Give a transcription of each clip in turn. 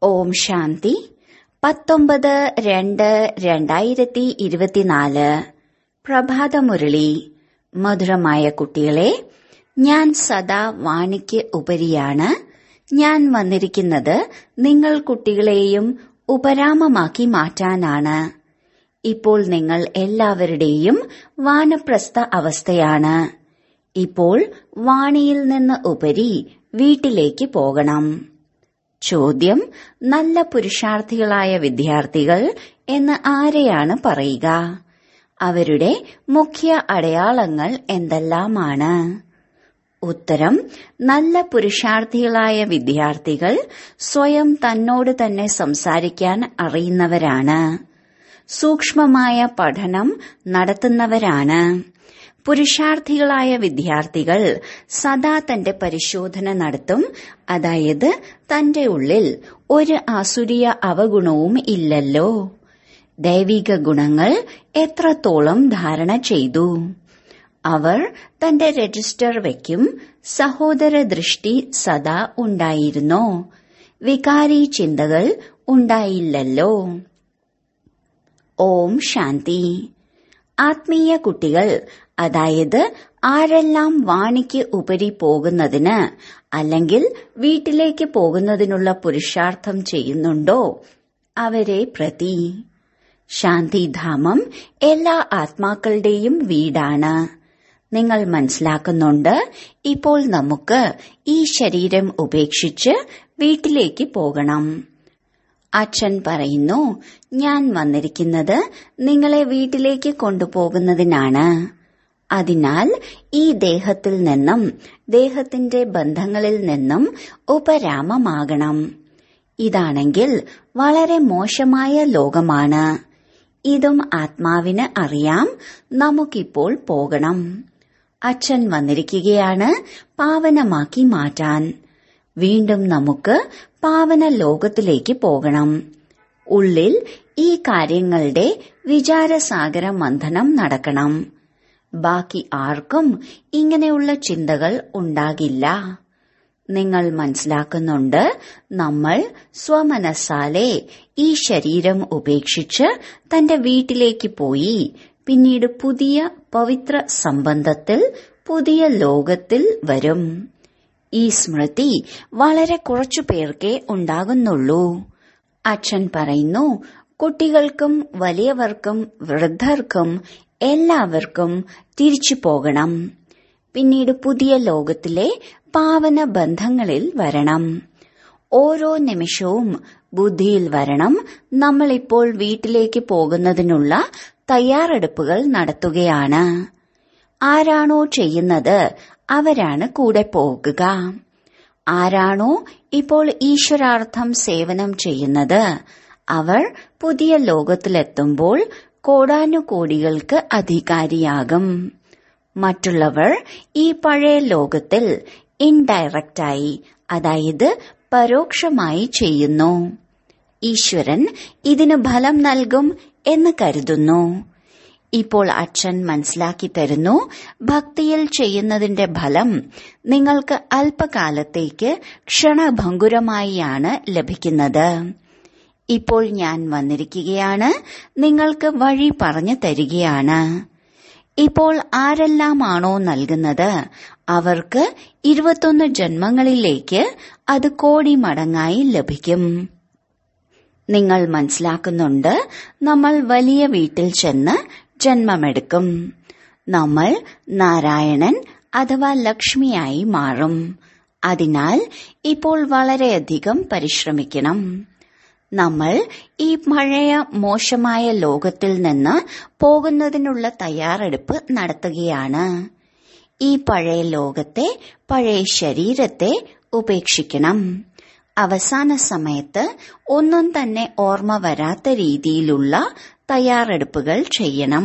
ഓം ശാന്തി പത്തൊമ്പത് രണ്ട് രണ്ടായിരത്തി ഇരുപത്തിനാല് പ്രഭാതമുരളി മധുരമായ കുട്ടികളെ ഞാൻ സദാ വാണിക്ക് ഉപരിയാണ് ഞാൻ വന്നിരിക്കുന്നത് നിങ്ങൾ കുട്ടികളെയും ഉപരാമമാക്കി മാറ്റാനാണ് ഇപ്പോൾ നിങ്ങൾ എല്ലാവരുടെയും വാനപ്രസ്ഥ അവസ്ഥയാണ് ഇപ്പോൾ വാണിയിൽ നിന്ന് ഉപരി വീട്ടിലേക്ക് പോകണം ചോദ്യം നല്ല പുരുഷാർത്ഥികളായ വിദ്യാർത്ഥികൾ എന്ന് ആരെയാണ് പറയുക അവരുടെ മുഖ്യ അടയാളങ്ങൾ എന്തെല്ലാമാണ് ഉത്തരം നല്ല പുരുഷാർത്ഥികളായ വിദ്യാർത്ഥികൾ സ്വയം തന്നോട് തന്നെ സംസാരിക്കാൻ അറിയുന്നവരാണ് സൂക്ഷ്മമായ പഠനം നടത്തുന്നവരാണ് പുരുഷാർത്ഥികളായ വിദ്യാർത്ഥികൾ സദാ തന്റെ പരിശോധന നടത്തും അതായത് തന്റെ ഉള്ളിൽ ഒരു ആസുരിയ അവഗുണവും ഇല്ലല്ലോ ദൈവിക ഗുണങ്ങൾ എത്രത്തോളം ധാരണ ചെയ്തു അവർ തന്റെ രജിസ്റ്റർ വയ്ക്കും സഹോദര ദൃഷ്ടി സദാ ഉണ്ടായിരുന്നോ വികാരി ചിന്തകൾ ഉണ്ടായില്ലല്ലോ ഓം ശാന്തി ആത്മീയ കുട്ടികൾ അതായത് ആരെല്ലാം വാണിക്ക് ഉപരി പോകുന്നതിന് അല്ലെങ്കിൽ വീട്ടിലേക്ക് പോകുന്നതിനുള്ള പുരുഷാർത്ഥം ചെയ്യുന്നുണ്ടോ അവരെ പ്രതി ശാന്തിധാമം എല്ലാ ആത്മാക്കളുടെയും വീടാണ് നിങ്ങൾ മനസ്സിലാക്കുന്നുണ്ട് ഇപ്പോൾ നമുക്ക് ഈ ശരീരം ഉപേക്ഷിച്ച് വീട്ടിലേക്ക് പോകണം അച്ഛൻ പറയുന്നു ഞാൻ വന്നിരിക്കുന്നത് നിങ്ങളെ വീട്ടിലേക്ക് കൊണ്ടുപോകുന്നതിനാണ് അതിനാൽ ഈ ദേഹത്തിൽ നിന്നും ദേഹത്തിന്റെ ബന്ധങ്ങളിൽ നിന്നും ഉപരാമമാകണം ഇതാണെങ്കിൽ വളരെ മോശമായ ലോകമാണ് ഇതും ആത്മാവിന് അറിയാം നമുക്കിപ്പോൾ പോകണം അച്ഛൻ വന്നിരിക്കുകയാണ് പാവനമാക്കി മാറ്റാൻ വീണ്ടും നമുക്ക് പാവന ലോകത്തിലേക്ക് പോകണം ഉള്ളിൽ ഈ കാര്യങ്ങളുടെ വിചാരസാഗര മന്ഥനം നടക്കണം ബാക്കി ആർക്കും ഇങ്ങനെയുള്ള ചിന്തകൾ ഉണ്ടാകില്ല നിങ്ങൾ മനസ്സിലാക്കുന്നുണ്ട് നമ്മൾ സ്വമനസ്സാലെ ഈ ശരീരം ഉപേക്ഷിച്ച് തന്റെ വീട്ടിലേക്ക് പോയി പിന്നീട് പുതിയ പവിത്ര സംബന്ധത്തിൽ പുതിയ ലോകത്തിൽ വരും ഈ സ്മൃതി വളരെ കുറച്ചു പേർക്കേ ഉണ്ടാകുന്നുള്ളൂ അച്ഛൻ പറയുന്നു കുട്ടികൾക്കും വലിയവർക്കും വൃദ്ധർക്കും എല്ലാവർക്കും തിരിച്ചു പോകണം പിന്നീട് പുതിയ ലോകത്തിലെ പാവന ബന്ധങ്ങളിൽ വരണം ഓരോ നിമിഷവും ബുദ്ധിയിൽ വരണം നമ്മളിപ്പോൾ വീട്ടിലേക്ക് പോകുന്നതിനുള്ള തയ്യാറെടുപ്പുകൾ നടത്തുകയാണ് ആരാണോ ചെയ്യുന്നത് അവരാണ് കൂടെ പോകുക ആരാണോ ഇപ്പോൾ ഈശ്വരാർത്ഥം സേവനം ചെയ്യുന്നത് അവർ പുതിയ ലോകത്തിലെത്തുമ്പോൾ കോടാനുകോടികൾക്ക് അധികാരിയാകും മറ്റുള്ളവർ ഈ പഴയ ലോകത്തിൽ ഇൻഡയറക്റ്റായി അതായത് പരോക്ഷമായി ചെയ്യുന്നു ഈശ്വരൻ ഇതിന് ഫലം നൽകും എന്ന് കരുതുന്നു ഇപ്പോൾ അച്ഛൻ മനസ്സിലാക്കി തരുന്നു ഭക്തിയിൽ ചെയ്യുന്നതിന്റെ ഫലം നിങ്ങൾക്ക് അല്പകാലത്തേക്ക് ക്ഷണഭങ്കുരമായിയാണ് ലഭിക്കുന്നത് ഇപ്പോൾ ഞാൻ വന്നിരിക്കുകയാണ് നിങ്ങൾക്ക് വഴി പറഞ്ഞു തരികയാണ് ഇപ്പോൾ ആരെല്ലാമാണോ നൽകുന്നത് അവർക്ക് ഇരുപത്തൊന്ന് ജന്മങ്ങളിലേക്ക് അത് കോടി മടങ്ങായി ലഭിക്കും നിങ്ങൾ മനസ്സിലാക്കുന്നുണ്ട് നമ്മൾ വലിയ വീട്ടിൽ ചെന്ന് ജന്മമെടുക്കും നമ്മൾ നാരായണൻ അഥവാ ലക്ഷ്മിയായി മാറും അതിനാൽ ഇപ്പോൾ വളരെയധികം പരിശ്രമിക്കണം നമ്മൾ ഈ പഴയ മോശമായ ലോകത്തിൽ നിന്ന് പോകുന്നതിനുള്ള തയ്യാറെടുപ്പ് നടത്തുകയാണ് ഈ പഴയ ലോകത്തെ പഴയ ശരീരത്തെ ഉപേക്ഷിക്കണം അവസാന സമയത്ത് ഒന്നും തന്നെ ഓർമ്മ വരാത്ത രീതിയിലുള്ള തയ്യാറെടുപ്പുകൾ ചെയ്യണം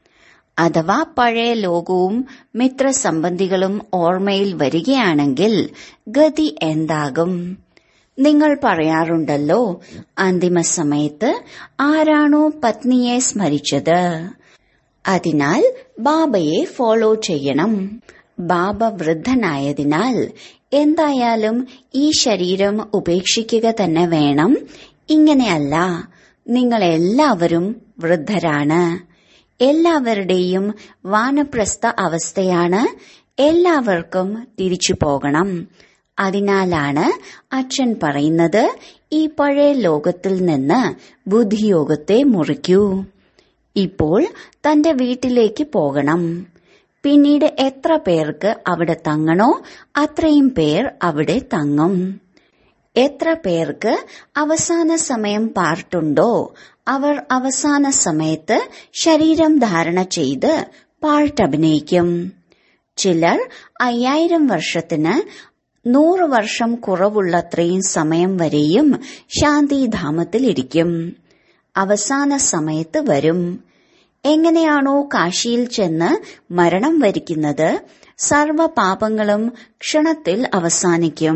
അഥവാ പഴയ ലോകവും മിത്രസംബന്ധികളും ഓർമ്മയിൽ വരികയാണെങ്കിൽ ഗതി എന്താകും നിങ്ങൾ പറയാറുണ്ടല്ലോ അന്തിമ സമയത്ത് ആരാണോ പത്നിയെ സ്മരിച്ചത് അതിനാൽ ബാബയെ ഫോളോ ചെയ്യണം ബാബ വൃദ്ധനായതിനാൽ എന്തായാലും ഈ ശരീരം ഉപേക്ഷിക്കുക തന്നെ വേണം ഇങ്ങനെയല്ല നിങ്ങൾ എല്ലാവരും വൃദ്ധരാണ് എല്ലാവരുടെയും വാനപ്രസ്ഥ അവസ്ഥയാണ് എല്ലാവർക്കും തിരിച്ചു പോകണം അതിനാലാണ് അച്ഛൻ പറയുന്നത് ഈ പഴയ ലോകത്തിൽ നിന്ന് ബുദ്ധിയോഗത്തെ മുറിക്കൂ ഇപ്പോൾ തന്റെ വീട്ടിലേക്ക് പോകണം പിന്നീട് എത്ര പേർക്ക് അവിടെ തങ്ങണോ അത്രയും പേർ അവിടെ തങ്ങും എത്ര പേർക്ക് അവസാന സമയം പാർട്ടുണ്ടോ അവർ അവസാന സമയത്ത് ശരീരം ധാരണ ചെയ്ത് പാർട്ട് അഭിനയിക്കും ചിലർ അയ്യായിരം വർഷത്തിന് നൂറ് വർഷം കുറവുള്ളത്രയും സമയം വരെയും ശാന്തിധാമത്തിലിരിക്കും അവസാന സമയത്ത് വരും എങ്ങനെയാണോ കാശിയിൽ ചെന്ന് മരണം വരിക്കുന്നത് സർവ പാപങ്ങളും ക്ഷണത്തിൽ അവസാനിക്കും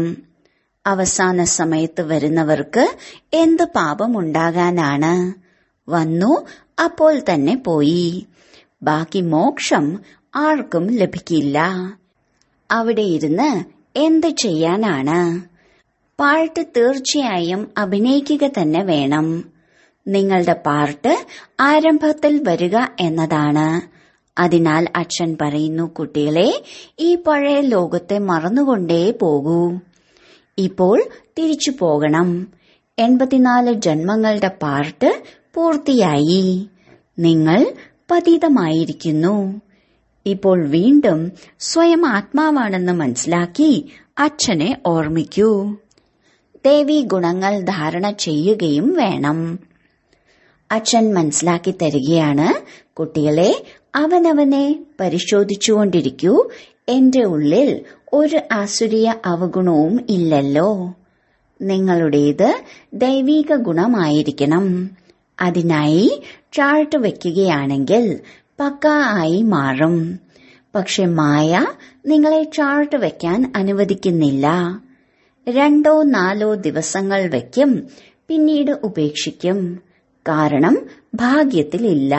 അവസാന സമയത്ത് വരുന്നവർക്ക് എന്ത് പാപമുണ്ടാകാനാണ് വന്നു അപ്പോൾ തന്നെ പോയി ബാക്കി മോക്ഷം ആർക്കും ലഭിക്കില്ല അവിടെ ഇരുന്ന് എന്ത് ചെയ്യാനാണ് പാട്ട് തീർച്ചയായും അഭിനയിക്കുക തന്നെ വേണം നിങ്ങളുടെ പാർട്ട് ആരംഭത്തിൽ വരിക എന്നതാണ് അതിനാൽ അച്ഛൻ പറയുന്നു കുട്ടികളെ ഈ പഴയ ലോകത്തെ മറന്നുകൊണ്ടേ പോകൂ ഇപ്പോൾ തിരിച്ചു പോകണം എൺപത്തിനാല് ജന്മങ്ങളുടെ പാർട്ട് പൂർത്തിയായി നിങ്ങൾ പതീതമായിരിക്കുന്നു ഇപ്പോൾ വീണ്ടും സ്വയം ആത്മാവാണെന്ന് മനസ്സിലാക്കി അച്ഛനെ ഓർമ്മിക്കൂ ദേവി ഗുണങ്ങൾ ധാരണ ചെയ്യുകയും വേണം അച്ഛൻ മനസ്സിലാക്കി തരികയാണ് കുട്ടികളെ അവനവനെ പരിശോധിച്ചുകൊണ്ടിരിക്കൂ എന്റെ ഉള്ളിൽ ഒരു ആസുരീയ അവഗുണവും ഇല്ലല്ലോ നിങ്ങളുടേത് ദൈവീക ഗുണമായിരിക്കണം അതിനായി ചാർട്ട് വെക്കുകയാണെങ്കിൽ പക്ക ആയി മാറും പക്ഷെ മായ നിങ്ങളെ ചാർട്ട് വെക്കാൻ അനുവദിക്കുന്നില്ല രണ്ടോ നാലോ ദിവസങ്ങൾ വയ്ക്കും പിന്നീട് ഉപേക്ഷിക്കും കാരണം ഭാഗ്യത്തിലില്ല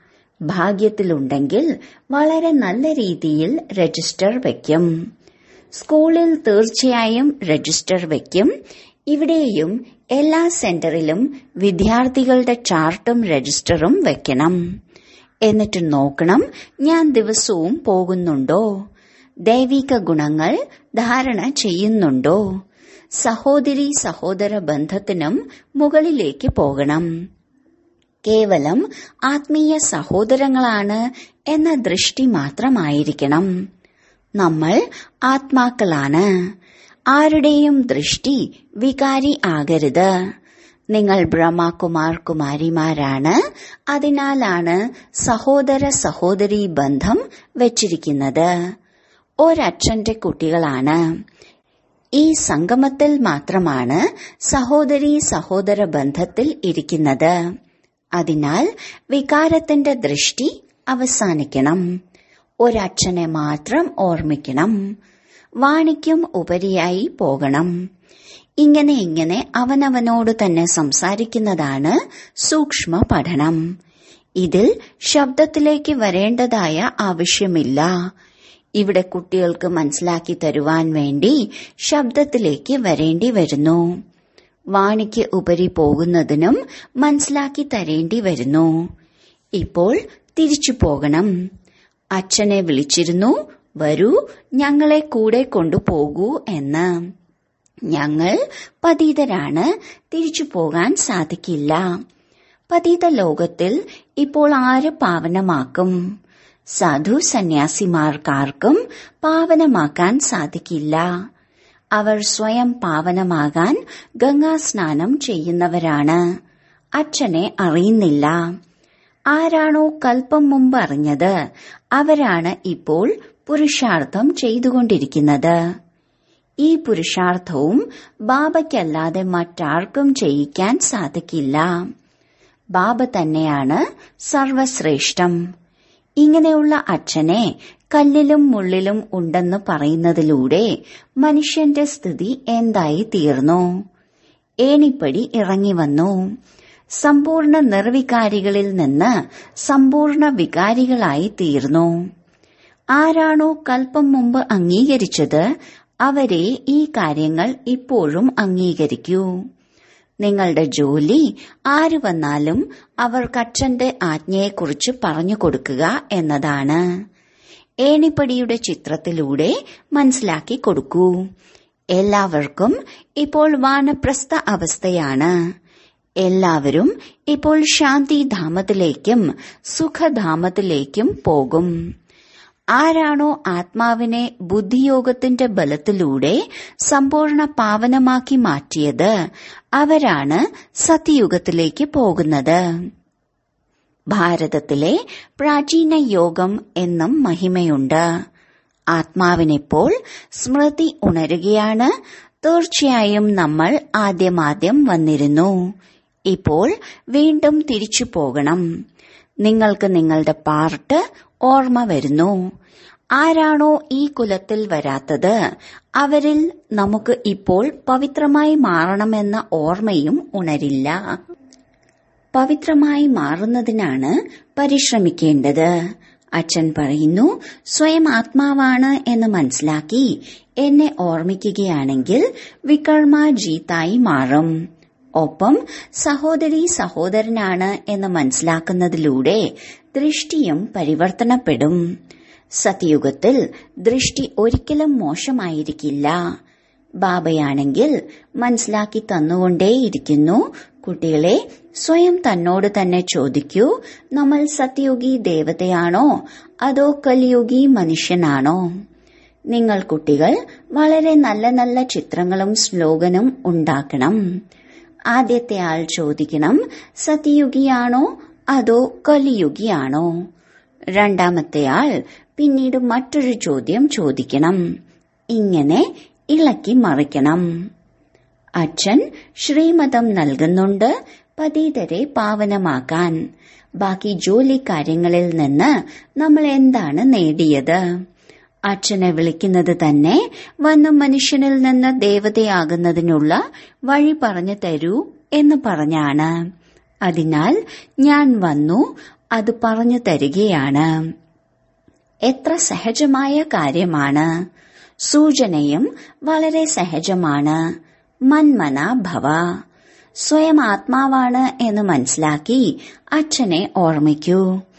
ഭാഗ്യത്തിലുണ്ടെങ്കിൽ വളരെ നല്ല രീതിയിൽ രജിസ്റ്റർ വയ്ക്കും സ്കൂളിൽ തീർച്ചയായും രജിസ്റ്റർ വയ്ക്കും ഇവിടെയും എല്ലാ സെന്ററിലും വിദ്യാർത്ഥികളുടെ ചാർട്ടും രജിസ്റ്ററും വെക്കണം എന്നിട്ട് നോക്കണം ഞാൻ ദിവസവും പോകുന്നുണ്ടോ ദൈവിക ഗുണങ്ങൾ ധാരണ ചെയ്യുന്നുണ്ടോ സഹോദരി സഹോദര ബന്ധത്തിനും മുകളിലേക്ക് പോകണം കേവലം ആത്മീയ സഹോദരങ്ങളാണ് എന്ന ദൃഷ്ടി മാത്രമായിരിക്കണം നമ്മൾ ആത്മാക്കളാണ് ആരുടെയും ദൃഷ്ടി വികാരി ആകരുത് നിങ്ങൾ ബ്രഹ്മകുമാർ കുമാരിമാരാണ് അതിനാലാണ് സഹോദര സഹോദരി ബന്ധം വെച്ചിരിക്കുന്നത് ഒരച്ഛന്റെ കുട്ടികളാണ് ഈ സംഗമത്തിൽ മാത്രമാണ് സഹോദരി സഹോദര ബന്ധത്തിൽ ഇരിക്കുന്നത് അതിനാൽ വികാരത്തിന്റെ ദൃഷ്ടി അവസാനിക്കണം ഒരച്ഛനെ മാത്രം ഓർമ്മിക്കണം വാണിക്കും ഉപരിയായി പോകണം ഇങ്ങനെ ഇങ്ങനെ അവനവനോട് തന്നെ സംസാരിക്കുന്നതാണ് സൂക്ഷ്മ പഠനം ഇതിൽ ശബ്ദത്തിലേക്ക് വരേണ്ടതായ ആവശ്യമില്ല ഇവിടെ കുട്ടികൾക്ക് മനസ്സിലാക്കി തരുവാൻ വേണ്ടി ശബ്ദത്തിലേക്ക് വരേണ്ടി വരുന്നു വാണിക്ക് ഉപരി പോകുന്നതിനും മനസ്സിലാക്കി തരേണ്ടി വരുന്നു ഇപ്പോൾ തിരിച്ചു പോകണം അച്ഛനെ വിളിച്ചിരുന്നു വരൂ ഞങ്ങളെ കൂടെ കൊണ്ടുപോകൂ എന്ന് ഞങ്ങൾ പതീതരാണ് തിരിച്ചു പോകാൻ സാധിക്കില്ല പതീത ലോകത്തിൽ ഇപ്പോൾ ആര് പാവനമാക്കും സാധു സന്യാസിമാർക്കാർക്കും പാവനമാക്കാൻ സാധിക്കില്ല അവർ സ്വയം പാവനമാകാൻ ഗംഗാസ്നാനം ചെയ്യുന്നവരാണ് അച്ഛനെ അറിയുന്നില്ല ആരാണോ കൽപ്പം മുമ്പ് അറിഞ്ഞത് അവരാണ് ഇപ്പോൾ പുരുഷാർത്ഥം ചെയ്തുകൊണ്ടിരിക്കുന്നത് ഈ പുരുഷാർത്ഥവും ബാബയ്ക്കല്ലാതെ മറ്റാർക്കും ചെയ്യിക്കാൻ സാധിക്കില്ല ബാബ തന്നെയാണ് സർവശ്രേഷ്ഠം ഇങ്ങനെയുള്ള അച്ഛനെ കല്ലിലും മുള്ളിലും ഉണ്ടെന്ന് പറയുന്നതിലൂടെ മനുഷ്യന്റെ സ്ഥിതി എന്തായി തീർന്നു ഏണിപ്പടി ഇറങ്ങി വന്നു സമ്പൂർണ്ണ നിർവികാരികളിൽ നിന്ന് സമ്പൂർണ്ണ വികാരികളായി തീർന്നു ആരാണോ കൽപ്പം മുമ്പ് അംഗീകരിച്ചത് അവരെ ഈ കാര്യങ്ങൾ ഇപ്പോഴും അംഗീകരിക്കൂ നിങ്ങളുടെ ജോലി ആര് വന്നാലും അവർക്ക് അച്ഛന്റെ ആജ്ഞയെക്കുറിച്ച് പറഞ്ഞു കൊടുക്കുക എന്നതാണ് ഏണിപ്പടിയുടെ ചിത്രത്തിലൂടെ മനസ്സിലാക്കി കൊടുക്കൂ എല്ലാവർക്കും ഇപ്പോൾ വാനപ്രസ്ഥ അവസ്ഥയാണ് എല്ലാവരും ഇപ്പോൾ ശാന്തിധാമത്തിലേക്കും സുഖധാമത്തിലേക്കും പോകും ആരാണോ ആത്മാവിനെ ബുദ്ധിയോഗത്തിന്റെ ബലത്തിലൂടെ സമ്പൂർണ്ണ പാവനമാക്കി മാറ്റിയത് അവരാണ് സത്യയുഗത്തിലേക്ക് പോകുന്നത് ഭാരതത്തിലെ പ്രാചീന യോഗം എന്നും മഹിമയുണ്ട് ആത്മാവിനിപ്പോൾ സ്മൃതി ഉണരുകയാണ് തീർച്ചയായും നമ്മൾ ആദ്യമാദ്യം വന്നിരുന്നു ഇപ്പോൾ വീണ്ടും തിരിച്ചു പോകണം നിങ്ങൾക്ക് നിങ്ങളുടെ പാർട്ട് ഓർമ്മ വരുന്നു ആരാണോ ഈ കുലത്തിൽ വരാത്തത് അവരിൽ നമുക്ക് ഇപ്പോൾ പവിത്രമായി മാറണമെന്ന ഓർമ്മയും ഉണരില്ല പവിത്രമായി മാറുന്നതിനാണ് പരിശ്രമിക്കേണ്ടത് അച്ഛൻ പറയുന്നു സ്വയം ആത്മാവാണ് എന്ന് മനസ്സിലാക്കി എന്നെ ഓർമ്മിക്കുകയാണെങ്കിൽ വികർമ്മ ജീത്തായി മാറും ഒപ്പം സഹോദരി സഹോദരനാണ് എന്ന് മനസ്സിലാക്കുന്നതിലൂടെ ദൃഷ്ടിയും പരിവർത്തനപ്പെടും സത്യയുഗത്തിൽ ദൃഷ്ടി ഒരിക്കലും മോശമായിരിക്കില്ല ബാബയാണെങ്കിൽ മനസ്സിലാക്കി തന്നുകൊണ്ടേയിരിക്കുന്നു കുട്ടികളെ സ്വയം തന്നോട് തന്നെ ചോദിക്കൂ നമ്മൾ സത്യയുഗി ദേവതയാണോ അതോ കലിയുഗി മനുഷ്യനാണോ നിങ്ങൾ കുട്ടികൾ വളരെ നല്ല നല്ല ചിത്രങ്ങളും സ്ലോഗനും ഉണ്ടാക്കണം ആദ്യത്തെ ആൾ ചോദിക്കണം സത്യയുഗിയാണോ അതോ കലിയുഗിയാണോ രണ്ടാമത്തെ ആൾ പിന്നീട് മറ്റൊരു ചോദ്യം ചോദിക്കണം ഇങ്ങനെ ഇളക്കി മറിക്കണം അച്ഛൻ ശ്രീമതം നൽകുന്നുണ്ട് പതീതരെ പാവനമാക്കാൻ ബാക്കി ജോലി കാര്യങ്ങളിൽ നിന്ന് നമ്മൾ എന്താണ് നേടിയത് അച്ഛനെ വിളിക്കുന്നത് തന്നെ വന്ന മനുഷ്യനിൽ നിന്ന് ദേവതയാകുന്നതിനുള്ള വഴി പറഞ്ഞു തരൂ എന്ന് പറഞ്ഞാണ് അതിനാൽ ഞാൻ വന്നു അത് പറഞ്ഞു തരികയാണ് എത്ര സഹജമായ കാര്യമാണ് സൂചനയും വളരെ സഹജമാണ് മന്മന ഭവ സ്വയം ആത്മാവാണ് എന്ന് മനസ്സിലാക്കി അച്ഛനെ ഓർമ്മിക്കൂ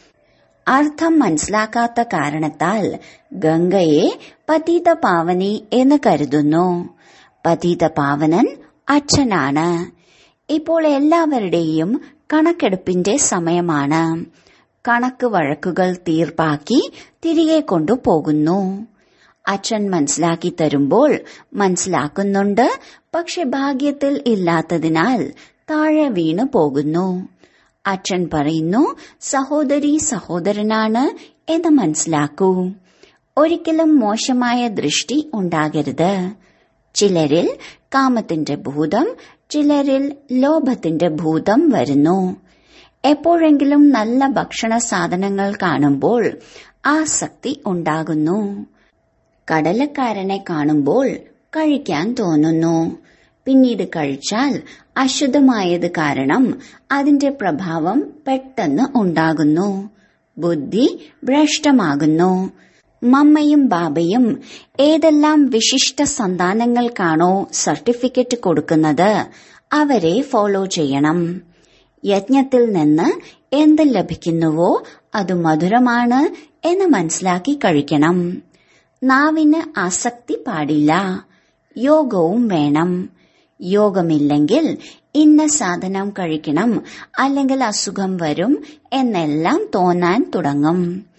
അർത്ഥം മനസ്സിലാക്കാത്ത കാരണത്താൽ ഗംഗയെ പതീത പാവനി എന്ന് കരുതുന്നു പതീത പാവനൻ അച്ഛനാണ് ഇപ്പോൾ എല്ലാവരുടെയും കണക്കെടുപ്പിന്റെ സമയമാണ് കണക്ക് വഴക്കുകൾ തീർപ്പാക്കി തിരികെ കൊണ്ടുപോകുന്നു അച്ഛൻ മനസ്സിലാക്കി തരുമ്പോൾ മനസ്സിലാക്കുന്നുണ്ട് പക്ഷെ ഭാഗ്യത്തിൽ ഇല്ലാത്തതിനാൽ താഴെ വീണു പോകുന്നു അച്ഛൻ പറയുന്നു സഹോദരി സഹോദരനാണ് എന്ന് മനസ്സിലാക്കൂ ഒരിക്കലും മോശമായ ദൃഷ്ടി ഉണ്ടാകരുത് ചിലരിൽ കാമത്തിന്റെ ഭൂതം ചിലരിൽ ലോഭത്തിന്റെ ഭൂതം വരുന്നു എപ്പോഴെങ്കിലും നല്ല ഭക്ഷണ സാധനങ്ങൾ കാണുമ്പോൾ ആസക്തി ഉണ്ടാകുന്നു കടലക്കാരനെ കാണുമ്പോൾ കഴിക്കാൻ തോന്നുന്നു പിന്നീട് കഴിച്ചാൽ അശുദ്ധമായത് കാരണം അതിന്റെ പ്രഭാവം പെട്ടെന്ന് ഉണ്ടാകുന്നു ബുദ്ധി ഭ്രഷ്ടമാകുന്നു മമ്മയും ബാബയും ഏതെല്ലാം വിശിഷ്ട സന്താനങ്ങൾക്കാണോ സർട്ടിഫിക്കറ്റ് കൊടുക്കുന്നത് അവരെ ഫോളോ ചെയ്യണം യജ്ഞത്തിൽ നിന്ന് എന്ത് ലഭിക്കുന്നുവോ അത് മധുരമാണ് എന്ന് മനസ്സിലാക്കി കഴിക്കണം നാവിന് ആസക്തി പാടില്ല യോഗവും വേണം യോഗമില്ലെങ്കിൽ ഇന്ന സാധനം കഴിക്കണം അല്ലെങ്കിൽ അസുഖം വരും എന്നെല്ലാം തോന്നാൻ തുടങ്ങും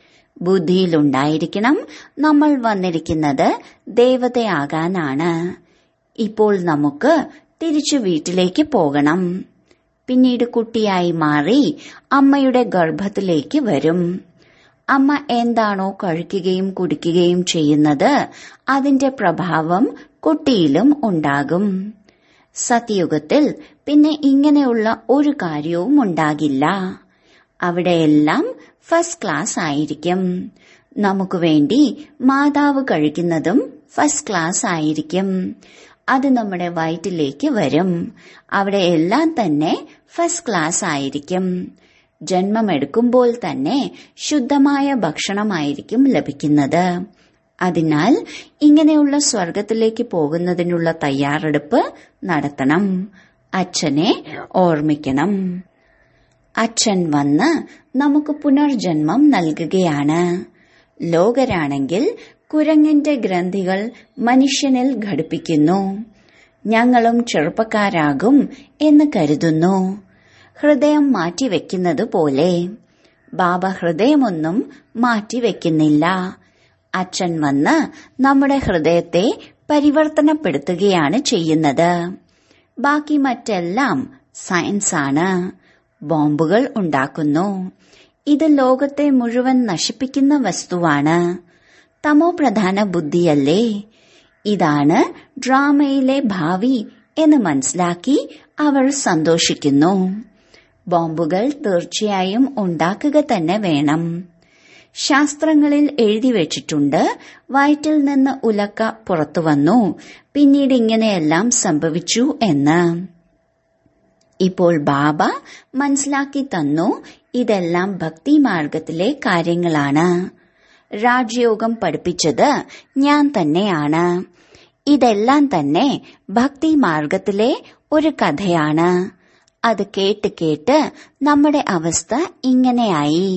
ബുദ്ധിയിലുണ്ടായിരിക്കണം നമ്മൾ വന്നിരിക്കുന്നത് ദേവതയാകാനാണ് ഇപ്പോൾ നമുക്ക് തിരിച്ചു വീട്ടിലേക്ക് പോകണം പിന്നീട് കുട്ടിയായി മാറി അമ്മയുടെ ഗർഭത്തിലേക്ക് വരും അമ്മ എന്താണോ കഴിക്കുകയും കുടിക്കുകയും ചെയ്യുന്നത് അതിന്റെ പ്രഭാവം കുട്ടിയിലും ഉണ്ടാകും സത്യയുഗത്തിൽ പിന്നെ ഇങ്ങനെയുള്ള ഒരു കാര്യവും ഉണ്ടാകില്ല അവിടെയെല്ലാം ഫസ്റ്റ് ക്ലാസ് ആയിരിക്കും നമുക്ക് വേണ്ടി മാതാവ് കഴിക്കുന്നതും ഫസ്റ്റ് ക്ലാസ് ആയിരിക്കും അത് നമ്മുടെ വയറ്റിലേക്ക് വരും അവിടെ എല്ലാം തന്നെ ഫസ്റ്റ് ക്ലാസ് ആയിരിക്കും ജന്മമെടുക്കുമ്പോൾ തന്നെ ശുദ്ധമായ ഭക്ഷണമായിരിക്കും ലഭിക്കുന്നത് അതിനാൽ ഇങ്ങനെയുള്ള സ്വർഗത്തിലേക്ക് പോകുന്നതിനുള്ള തയ്യാറെടുപ്പ് നടത്തണം അച്ഛനെ ഓർമ്മിക്കണം അച്ഛൻ വന്ന് നമുക്ക് പുനർജന്മം നൽകുകയാണ് ലോകരാണെങ്കിൽ കുരങ്ങിന്റെ ഗ്രന്ഥികൾ മനുഷ്യനിൽ ഘടിപ്പിക്കുന്നു ഞങ്ങളും ചെറുപ്പക്കാരാകും എന്ന് കരുതുന്നു ഹൃദയം മാറ്റിവെക്കുന്നത് പോലെ ബാബ ഹൃദയമൊന്നും മാറ്റിവെക്കുന്നില്ല അച്ഛൻ വന്ന് നമ്മുടെ ഹൃദയത്തെ പരിവർത്തനപ്പെടുത്തുകയാണ് ചെയ്യുന്നത് ബാക്കി മറ്റെല്ലാം സയൻസാണ് ബോംബുകൾ ഉണ്ടാക്കുന്നു ഇത് ലോകത്തെ മുഴുവൻ നശിപ്പിക്കുന്ന വസ്തുവാണ് തമോ പ്രധാന ബുദ്ധിയല്ലേ ഇതാണ് ഡ്രാമയിലെ ഭാവി എന്ന് മനസ്സിലാക്കി അവർ സന്തോഷിക്കുന്നു ബോംബുകൾ തീർച്ചയായും ഉണ്ടാക്കുക തന്നെ വേണം ശാസ്ത്രങ്ങളിൽ എഴുതി വെച്ചിട്ടുണ്ട് വയറ്റിൽ നിന്ന് ഉലക്ക പുറത്തു വന്നു പിന്നീട് ഇങ്ങനെയെല്ലാം സംഭവിച്ചു എന്ന് ഇപ്പോൾ ബാബ മനസ്സിലാക്കി തന്നു ഇതെല്ലാം ഭക്തി മാർഗത്തിലെ കാര്യങ്ങളാണ് രാജയോഗം പഠിപ്പിച്ചത് ഞാൻ തന്നെയാണ് ഇതെല്ലാം തന്നെ ഭക്തി മാർഗത്തിലെ ഒരു കഥയാണ് അത് കേട്ട് കേട്ട് നമ്മുടെ അവസ്ഥ ഇങ്ങനെയായി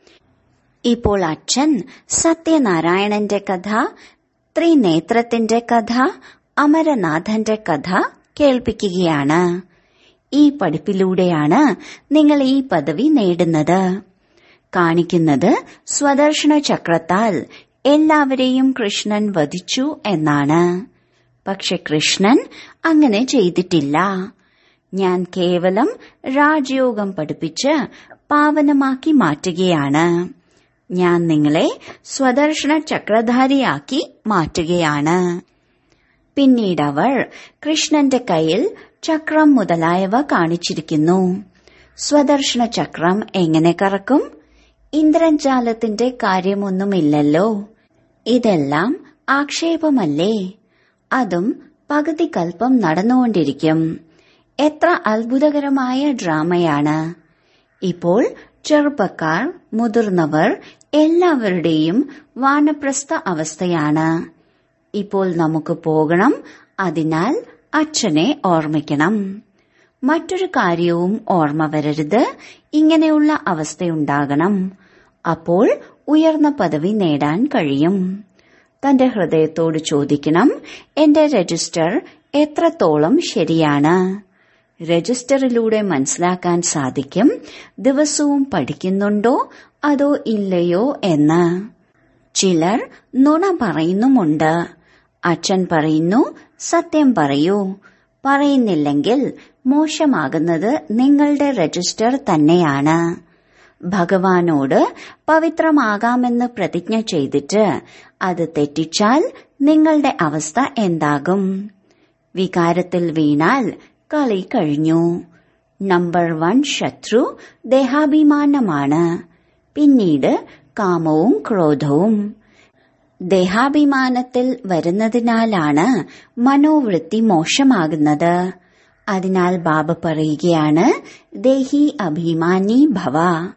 ഇപ്പോൾ അച്ഛൻ സത്യനാരായണന്റെ കഥ ത്രിനേത്രത്തിന്റെ കഥ അമരനാഥന്റെ കഥ കേൾപ്പിക്കുകയാണ് ഈ പഠിപ്പിലൂടെയാണ് നിങ്ങൾ ഈ പദവി നേടുന്നത് കാണിക്കുന്നത് സ്വദർശന ചക്രത്താൽ എല്ലാവരെയും കൃഷ്ണൻ വധിച്ചു എന്നാണ് പക്ഷെ കൃഷ്ണൻ അങ്ങനെ ചെയ്തിട്ടില്ല ഞാൻ കേവലം രാജയോഗം പഠിപ്പിച്ച് പാവനമാക്കി മാറ്റുകയാണ് ഞാൻ നിങ്ങളെ സ്വദർശന ചക്രധാരിയാക്കി മാറ്റുകയാണ് പിന്നീട് അവർ കൃഷ്ണന്റെ കയ്യിൽ ചക്രം മുതലായവ കാണിച്ചിരിക്കുന്നു സ്വദർശന ചക്രം എങ്ങനെ കറക്കും ഇന്ദ്രജാലത്തിന്റെ കാര്യമൊന്നുമില്ലല്ലോ ഇതെല്ലാം ആക്ഷേപമല്ലേ അതും പകുതി കൽപ്പം നടന്നുകൊണ്ടിരിക്കും എത്ര അത്ഭുതകരമായ ഡ്രാമയാണ് ഇപ്പോൾ ചെറുപ്പക്കാർ മുതിർന്നവർ എല്ലാവരുടെയും വാനപ്രസ്ഥ അവസ്ഥയാണ് ഇപ്പോൾ നമുക്ക് പോകണം അതിനാൽ അച്ഛനെ ഓർമ്മിക്കണം മറ്റൊരു കാര്യവും ഓർമ്മ വരരുത് ഇങ്ങനെയുള്ള അവസ്ഥയുണ്ടാകണം അപ്പോൾ ഉയർന്ന പദവി നേടാൻ കഴിയും തന്റെ ഹൃദയത്തോട് ചോദിക്കണം എന്റെ രജിസ്റ്റർ എത്രത്തോളം ശരിയാണ് രജിസ്റ്ററിലൂടെ മനസ്സിലാക്കാൻ സാധിക്കും ദിവസവും പഠിക്കുന്നുണ്ടോ അതോ ഇല്ലയോ എന്ന് ചിലർ നുണ പറയുന്നുമുണ്ട് അച്ഛൻ പറയുന്നു സത്യം പറയൂ പറയുന്നില്ലെങ്കിൽ മോശമാകുന്നത് നിങ്ങളുടെ രജിസ്റ്റർ തന്നെയാണ് ഭഗവാനോട് പവിത്രമാകാമെന്ന് പ്രതിജ്ഞ ചെയ്തിട്ട് അത് തെറ്റിച്ചാൽ നിങ്ങളുടെ അവസ്ഥ എന്താകും വികാരത്തിൽ വീണാൽ കളി കഴിഞ്ഞു നമ്പർ വൺ ശത്രു ദേഹാഭിമാനമാണ് പിന്നീട് കാമവും ക്രോധവും ദേഹാഭിമാനത്തിൽ വരുന്നതിനാലാണ് മനോവൃത്തി മോശമാകുന്നത് അതിനാൽ ബാബ പറയുകയാണ് ദേഹി അഭിമാനി ഭവ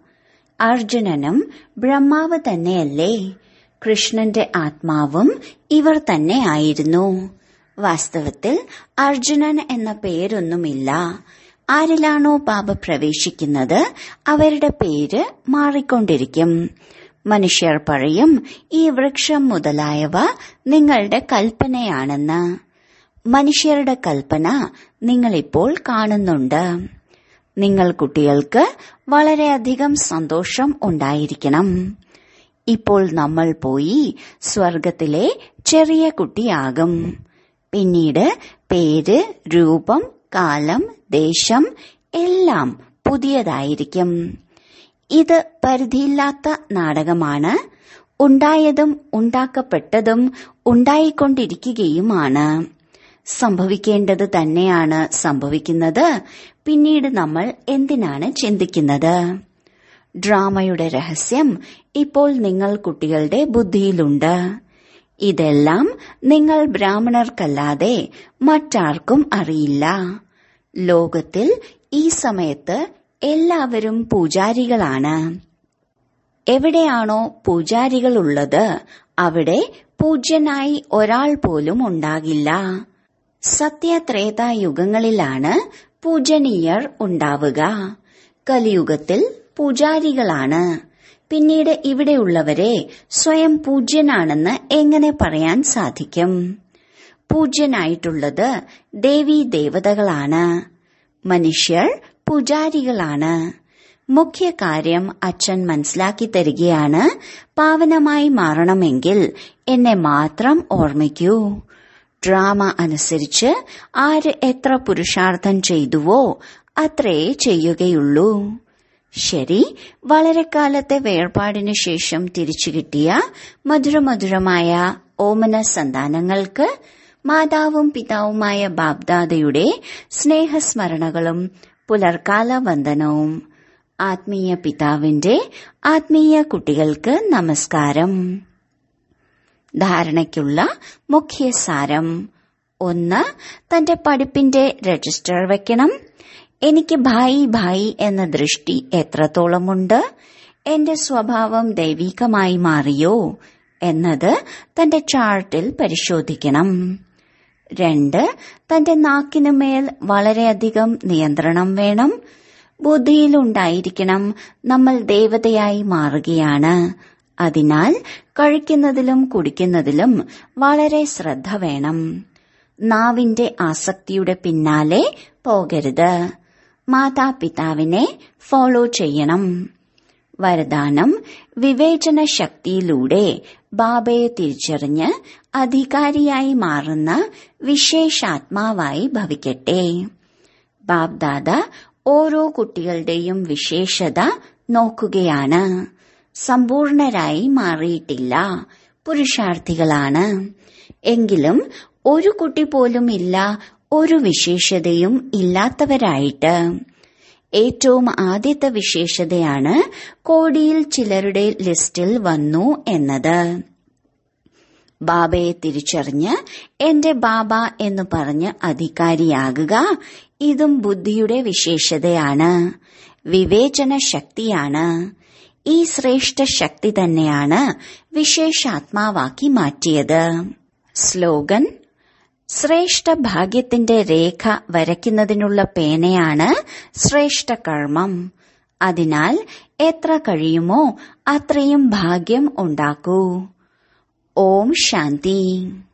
അർജുനനും ബ്രഹ്മാവ് തന്നെയല്ലേ കൃഷ്ണന്റെ ആത്മാവും ഇവർ തന്നെ ആയിരുന്നു വാസ്തവത്തിൽ അർജുനൻ എന്ന പേരൊന്നുമില്ല ആരിലാണോ ബാബ പ്രവേശിക്കുന്നത് അവരുടെ പേര് മാറിക്കൊണ്ടിരിക്കും മനുഷ്യർ പറയും ഈ വൃക്ഷം മുതലായവ നിങ്ങളുടെ കൽപ്പനയാണെന്ന് മനുഷ്യരുടെ കൽപ്പന നിങ്ങളിപ്പോൾ കാണുന്നുണ്ട് നിങ്ങൾ കുട്ടികൾക്ക് വളരെയധികം സന്തോഷം ഉണ്ടായിരിക്കണം ഇപ്പോൾ നമ്മൾ പോയി സ്വർഗത്തിലെ ചെറിയ കുട്ടിയാകും പിന്നീട് പേര് രൂപം കാലം ദേശം എല്ലാം പുതിയതായിരിക്കും ഇത് പരിധിയില്ലാത്ത നാടകമാണ് ഉണ്ടായതും ഉണ്ടാക്കപ്പെട്ടതും ഉണ്ടായിക്കൊണ്ടിരിക്കുകയുമാണ് സംഭവിക്കേണ്ടത് തന്നെയാണ് സംഭവിക്കുന്നത് പിന്നീട് നമ്മൾ എന്തിനാണ് ചിന്തിക്കുന്നത് ഡ്രാമയുടെ രഹസ്യം ഇപ്പോൾ നിങ്ങൾ കുട്ടികളുടെ ബുദ്ധിയിലുണ്ട് ഇതെല്ലാം നിങ്ങൾ ബ്രാഹ്മണർക്കല്ലാതെ മറ്റാർക്കും അറിയില്ല ലോകത്തിൽ ഈ സമയത്ത് എല്ലാവരും പൂജാരികളാണ് എവിടെയാണോ പൂജാരികളുള്ളത് അവിടെ പൂജ്യനായി ഒരാൾ പോലും ഉണ്ടാകില്ല സത്യത്രേതായുഗങ്ങളിലാണ് പൂജനീയർ ഉണ്ടാവുക കലിയുഗത്തിൽ പൂജാരികളാണ് പിന്നീട് ഇവിടെയുള്ളവരെ സ്വയം പൂജ്യനാണെന്ന് എങ്ങനെ പറയാൻ സാധിക്കും പൂജ്യനായിട്ടുള്ളത് ദേവീ ദേവതകളാണ് മനുഷ്യർ പൂജാരികളാണ് മുഖ്യ കാര്യം അച്ഛൻ മനസ്സിലാക്കി തരികയാണ് പാവനമായി മാറണമെങ്കിൽ എന്നെ മാത്രം ഓർമ്മിക്കൂ ഡ്രാമ അനുസരിച്ച് ആര് എത്ര പുരുഷാർത്ഥം ചെയ്തുവോ അത്രേ ചെയ്യുകയുള്ളൂ ശരി വളരെ കാലത്തെ വേർപാടിനു ശേഷം തിരിച്ചു കിട്ടിയ മധുരമധുരമായ ഓമന സന്താനങ്ങൾക്ക് മാതാവും പിതാവുമായ ബാബ്ദാദയുടെ സ്നേഹസ്മരണകളും പുലർക്കാല വന്ദനവും ആത്മീയ പിതാവിന്റെ ആത്മീയ കുട്ടികൾക്ക് നമസ്കാരം ധാരണയ്ക്കുള്ള മുഖ്യ സാരം ഒന്ന് തന്റെ പഠിപ്പിന്റെ രജിസ്റ്റർ വെക്കണം എനിക്ക് ഭായി ഭായി എന്ന ദൃഷ്ടി എത്രത്തോളമുണ്ട് എന്റെ സ്വഭാവം ദൈവികമായി മാറിയോ എന്നത് തന്റെ ചാർട്ടിൽ പരിശോധിക്കണം രണ്ട് തന്റെ നാക്കിനുമേൽ വളരെയധികം നിയന്ത്രണം വേണം ബുദ്ധിയിലുണ്ടായിരിക്കണം നമ്മൾ ദേവതയായി മാറുകയാണ് അതിനാൽ കഴിക്കുന്നതിലും കുടിക്കുന്നതിലും വളരെ ശ്രദ്ധ വേണം നാവിന്റെ ആസക്തിയുടെ പിന്നാലെ പോകരുത് മാതാപിതാവിനെ ഫോളോ ചെയ്യണം വരദാനം വിവേചന ശക്തിയിലൂടെ ബാബയെ തിരിച്ചറിഞ്ഞ് അധികാരിയായി മാറുന്ന വിശേഷാത്മാവായി ഭവിക്കട്ടെ ബാബ്ദാദ ഓരോ കുട്ടികളുടെയും വിശേഷത നോക്കുകയാണ് സമ്പൂർണരായി മാറിയിട്ടില്ല പുരുഷാർത്ഥികളാണ് എങ്കിലും ഒരു കുട്ടി പോലും ഇല്ല ഒരു വിശേഷതയും ഇല്ലാത്തവരായിട്ട് ഏറ്റവും ആദ്യത്തെ വിശേഷതയാണ് കോടിയിൽ ചിലരുടെ ലിസ്റ്റിൽ വന്നു എന്നത് ബാബയെ തിരിച്ചറിഞ്ഞ് എന്റെ ബാബ എന്ന് പറഞ്ഞ് അധികാരിയാകുക ഇതും ബുദ്ധിയുടെ വിശേഷതയാണ് വിവേചന ശക്തിയാണ് ഈ ശ്രേഷ്ഠ ശക്തി തന്നെയാണ് വിശേഷാത്മാവാക്കി മാറ്റിയത് സ്ലോഗൻ ശ്രേഷ്ഠ ഭാഗ്യത്തിന്റെ രേഖ വരയ്ക്കുന്നതിനുള്ള പേനയാണ് ശ്രേഷ്ഠ കർമ്മം അതിനാൽ എത്ര കഴിയുമോ അത്രയും ഭാഗ്യം ഉണ്ടാക്കൂ ഓം ശാന്തി